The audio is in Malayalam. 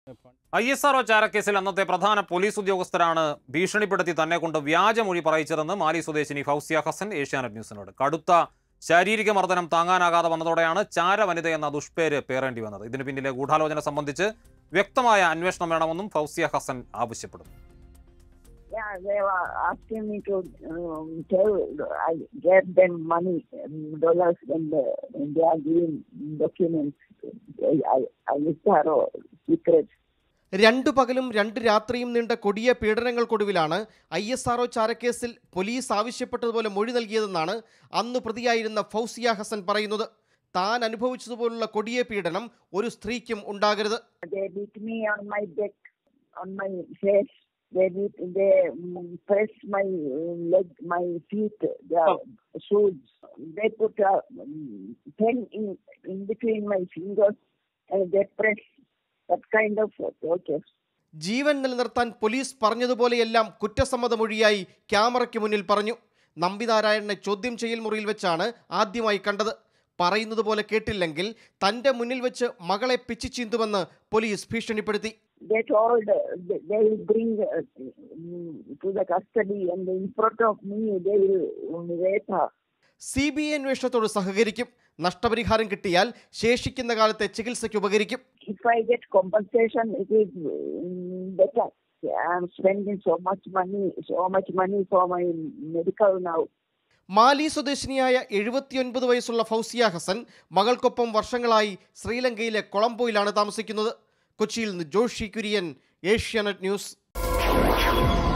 ഐ എസ് ആർഒ ചാരക്കേസിൽ അന്നത്തെ പ്രധാന പോലീസ് ഉദ്യോഗസ്ഥരാണ് ഭീഷണിപ്പെടുത്തി തന്നെ കൊണ്ട് വ്യാജമൊഴി പറയിച്ചതെന്ന് മാലി സ്വദേശിനി ഫൗസിയ ഹസൻ ഏഷ്യാനെറ്റ് ന്യൂസിനോട് കടുത്ത ശാരീരിക മർദ്ദനം താങ്ങാനാകാതെ വന്നതോടെയാണ് ചാര വനിത എന്ന ദുഷ്പേര് പേറേണ്ടി വന്നത് ഇതിന് പിന്നിലെ ഗൂഢാലോചന സംബന്ധിച്ച് വ്യക്തമായ അന്വേഷണം വേണമെന്നും ഫൗസിയ ഹസൻ ആവശ്യപ്പെടുന്നു Yeah, they were asking me to um, tell. I gave them money, um, dollars, when, the, when they are giving documents. I, I, I was thorough secrets. രണ്ടു പകലും രണ്ട് രാത്രിയും നീണ്ട കൊടിയ പീഡനങ്ങൾക്കൊടുവിലാണ് ഐ എസ് ആർഒ ചാരക്കേസിൽ പോലീസ് ആവശ്യപ്പെട്ടതുപോലെ മൊഴി നൽകിയതെന്നാണ് അന്ന് പ്രതിയായിരുന്ന ഫൗസിയ ഹസൻ പറയുന്നത് താൻ അനുഭവിച്ചതുപോലുള്ള കൊടിയ പീഡനം ഒരു സ്ത്രീക്കും ഉണ്ടാകരുത് They beat me on my back, on my face. They beat, they um, press my uh, leg, my feet, their shoes. They put a um, pen in, in between my fingers and they press that kind of torture. ജീവൻ നിലനിർത്താൻ പോലീസ് പറഞ്ഞതുപോലെയെല്ലാം കുറ്റസമ്മതമൊഴിയായി ക്യാമറയ്ക്ക് മുന്നിൽ പറഞ്ഞു നമ്പിനാരായണനെ ചോദ്യം ചെയ്യൽ മുറിയിൽ വെച്ചാണ് ആദ്യമായി കണ്ടത് പറയുന്നത് പോലെ കേട്ടില്ലെങ്കിൽ തൻ്റെ മുന്നിൽ വെച്ച് മകളെ പിച്ചു ചീന്തുമെന്ന് പോലീസ് ഭീഷണിപ്പെടുത്തി They told uh, they they will bring uh, mm, to the custody and in front of me they will um, rape her. C B I അന്വേഷണത്തോട് സഹകരിക്കും നഷ്ടപരിഹാരം കിട്ടിയാൽ ശേഷിക്കുന്ന കാലത്തെ ചികിത്സയ്ക്ക് ഉപകരിക്കും If I get compensation, it is um, better. I'm spending so much money, so much money for my medical now. മാലി സ്വദേശിനിയായ എഴുപത്തിയൊൻപത് വയസ്സുള്ള ഫൗസിയ ഹസൻ മകൾക്കൊപ്പം വർഷങ്ങളായി ശ്രീലങ്കയിലെ കൊളംബോയിലാണ് താമസിക്കുന്നത് കൊച്ചിയിൽ നിന്ന് ജോഷി കുര്യൻ ഏഷ്യാനെറ്റ് ന്യൂസ്